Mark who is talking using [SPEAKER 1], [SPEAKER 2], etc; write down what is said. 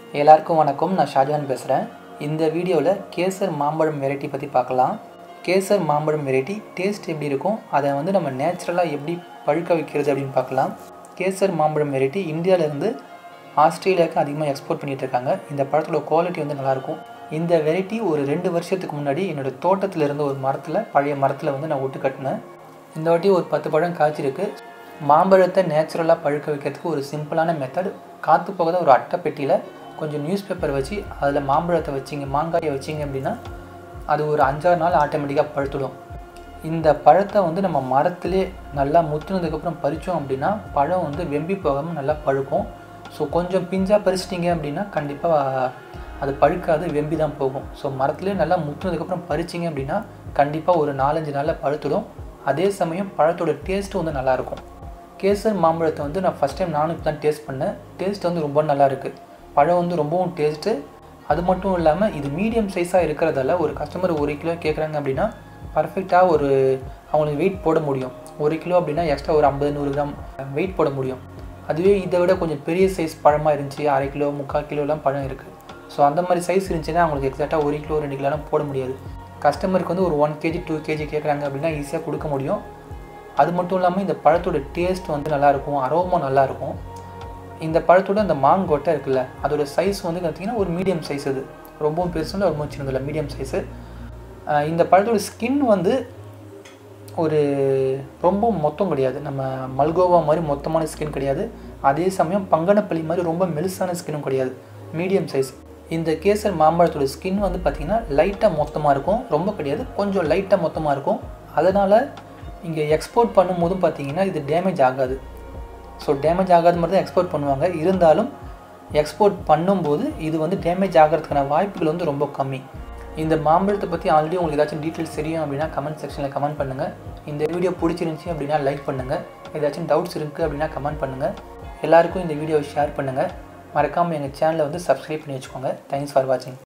[SPEAKER 1] எல்லாருக்கும் வணக்கம் நான் ஷாஜகான் பேசுகிறேன் இந்த வீடியோவில் கேசர் மாம்பழம் வெரைட்டி பற்றி பார்க்கலாம் கேசர் மாம்பழம் வெரைட்டி டேஸ்ட் எப்படி இருக்கும் அதை வந்து நம்ம நேச்சுரலாக எப்படி பழுக்க வைக்கிறது அப்படின்னு பார்க்கலாம் கேசர் மாம்பழம் வெரைட்டி இந்தியாவிலேருந்து ஆஸ்திரேலியாவுக்கு அதிகமாக எக்ஸ்போர்ட் பண்ணிகிட்டு இருக்காங்க இந்த பழத்தோட குவாலிட்டி வந்து நல்லாயிருக்கும் இந்த வெரைட்டி ஒரு ரெண்டு வருஷத்துக்கு முன்னாடி என்னோடய தோட்டத்தில் இருந்த ஒரு மரத்தில் பழைய மரத்தில் வந்து நான் ஒட்டு கட்டினேன் இந்த வாட்டி ஒரு பத்து பழம் காய்ச்சிருக்கு மாம்பழத்தை நேச்சுரலாக பழுக்க வைக்கிறதுக்கு ஒரு சிம்பிளான மெத்தட் காற்று போகாத ஒரு அட்டை பெட்டியில் கொஞ்சம் நியூஸ் பேப்பர் வச்சு அதில் மாம்பழத்தை வச்சிங்க மாங்காயை வச்சிங்க அப்படின்னா அது ஒரு அஞ்சாறு நாள் ஆட்டோமேட்டிக்காக பழுத்துடும் இந்த பழத்தை வந்து நம்ம மரத்திலே நல்லா முத்துனதுக்கப்புறம் பறித்தோம் அப்படின்னா பழம் வந்து வெம்பி போகாமல் நல்லா பழுக்கும் ஸோ கொஞ்சம் பிஞ்சாக பறிச்சிட்டிங்க அப்படின்னா கண்டிப்பாக அது பழுக்காது வெம்பி தான் போகும் ஸோ மரத்துலேயே நல்லா முத்துனதுக்கப்புறம் பறிச்சிங்க அப்படின்னா கண்டிப்பாக ஒரு நாலஞ்சு நாளில் பழுத்துடும் அதே சமயம் பழத்தோட டேஸ்ட்டும் வந்து நல்லாயிருக்கும் கேசர் மாம்பழத்தை வந்து நான் ஃபஸ்ட் டைம் நானும் இப்போ தான் டேஸ்ட் பண்ணேன் டேஸ்ட் வந்து ரொம்ப நல்லா இருக்குது பழம் வந்து ரொம்பவும் டேஸ்ட்டு அது மட்டும் இல்லாமல் இது மீடியம் சைஸாக இருக்கிறதால ஒரு கஸ்டமர் ஒரு கிலோ கேட்குறாங்க அப்படின்னா பர்ஃபெக்டாக ஒரு அவங்களுக்கு வெயிட் போட முடியும் ஒரு கிலோ அப்படின்னா எக்ஸ்ட்ரா ஒரு ஐம்பது நூறு கிராம் வெயிட் போட முடியும் அதுவே இதை விட கொஞ்சம் பெரிய சைஸ் பழமாக இருந்துச்சு அரை கிலோ முக்கால் கிலோலாம் பழம் இருக்குது ஸோ அந்த மாதிரி சைஸ் இருந்துச்சுன்னா அவங்களுக்கு எக்ஸாக்டாக ஒரு கிலோ ரெண்டு கிலோலாம் போட முடியாது கஸ்டமருக்கு வந்து ஒரு ஒன் கேஜி டூ கேஜி கேட்குறாங்க அப்படின்னா ஈஸியாக கொடுக்க முடியும் அது மட்டும் இல்லாமல் இந்த பழத்தோட டேஸ்ட் வந்து நல்லாயிருக்கும் அரோமா நல்லாயிருக்கும் இந்த பழத்தோட அந்த மாங்கொட்டை இருக்குல்ல அதோட சைஸ் வந்து பார்த்திங்கன்னா ஒரு மீடியம் சைஸ் அது ரொம்பவும் பெருசுல ரொம்ப சின்னதில்ல மீடியம் சைஸு இந்த பழத்தோட ஸ்கின் வந்து ஒரு ரொம்ப மொத்தம் கிடையாது நம்ம மல்கோவா மாதிரி மொத்தமான ஸ்கின் கிடையாது அதே சமயம் பங்கனப்பள்ளி மாதிரி ரொம்ப மெலிசான ஸ்கின்னும் கிடையாது மீடியம் சைஸ் இந்த கேசர் மாம்பழத்தோட ஸ்கின் வந்து பார்த்திங்கன்னா லைட்டாக மொத்தமாக இருக்கும் ரொம்ப கிடையாது கொஞ்சம் லைட்டாக மொத்தமாக இருக்கும் அதனால் இங்கே எக்ஸ்போர்ட் பண்ணும்போதும் பார்த்தீங்கன்னா இது டேமேஜ் ஆகாது ஸோ டேமேஜ் ஆகாத மாதிரி தான் எக்ஸ்போர்ட் பண்ணுவாங்க இருந்தாலும் எக்ஸ்போர்ட் பண்ணும்போது இது வந்து டேமேஜ் ஆகிறதுக்கான வாய்ப்புகள் வந்து ரொம்ப கம்மி இந்த மாம்பழத்தை பற்றி ஆல்ரெடி உங்களுக்கு ஏதாச்சும் டீட்டெயில்ஸ் தெரியும் அப்படின்னா கமெண்ட் செக்ஷனில் கமெண்ட் பண்ணுங்கள் இந்த வீடியோ பிடிச்சிருந்துச்சி அப்படின்னா லைக் பண்ணுங்கள் ஏதாச்சும் டவுட்ஸ் இருக்குது அப்படின்னா கமெண்ட் பண்ணுங்கள் எல்லாருக்கும் இந்த வீடியோவை ஷேர் பண்ணுங்கள் மறக்காமல் எங்கள் சேனலை வந்து சப்ஸ்கிரைப் பண்ணி வச்சுக்கோங்க தேங்க்ஸ் ஃபார் வாட்சிங்